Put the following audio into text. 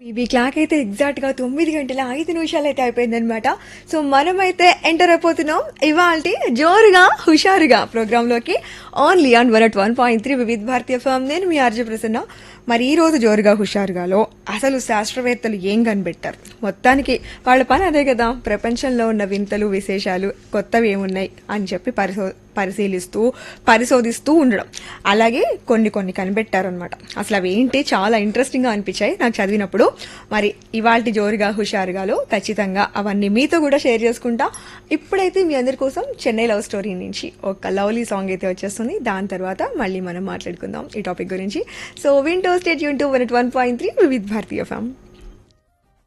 ఇవి క్లాక్ అయితే ఎగ్జాక్ట్ గా తొమ్మిది గంటల ఐదు నిమిషాలు అయితే అయిపోయిందనమాట సో మనమైతే ఎంటర్ అయిపోతున్నాం ఇవాళ జోరుగా హుషారుగా ప్రోగ్రామ్ లోకి only on one at one point three Vividh Bharatiya form నేను మీ ఆర్జే ప్రసన్న మరి ఈ రోజు జోరుగా హుషారుగాలో అసలు శాస్త్రవేత్తలు ఏం కనిపెట్టారు మొత్తానికి వాళ్ళ పని అదే కదా ప్రపంచంలో ఉన్న వింతలు విశేషాలు కొత్తవి ఏమున్నాయి అని చెప్పి పరిశో పరిశీలిస్తూ పరిశోధిస్తూ ఉండడం అలాగే కొన్ని కొన్ని కనిపెట్టారు అనమాట అసలు అవి ఏంటి చాలా ఇంట్రెస్టింగ్ గా అనిపించాయి నాకు చదివినప్పుడు మరి ఇవాల్టి జోరుగా హుషారుగాలో ఖచ్చితంగా అవన్నీ మీతో కూడా షేర్ చేసుకుంటా ఇప్పుడైతే మీ అందరి కోసం చెన్నై లవ్ స్టోరీ నుంచి ఒక లవ్లీ సాంగ్ అయితే వచ్చేస్తుంది దాని తర్వాత మళ్ళీ మనం మాట్లాడుకుందాం ఈ టాపిక్ గురించి సో వింటో స్టేట్ యూన్ two one one point three with Bharatiya ఫ్యామ్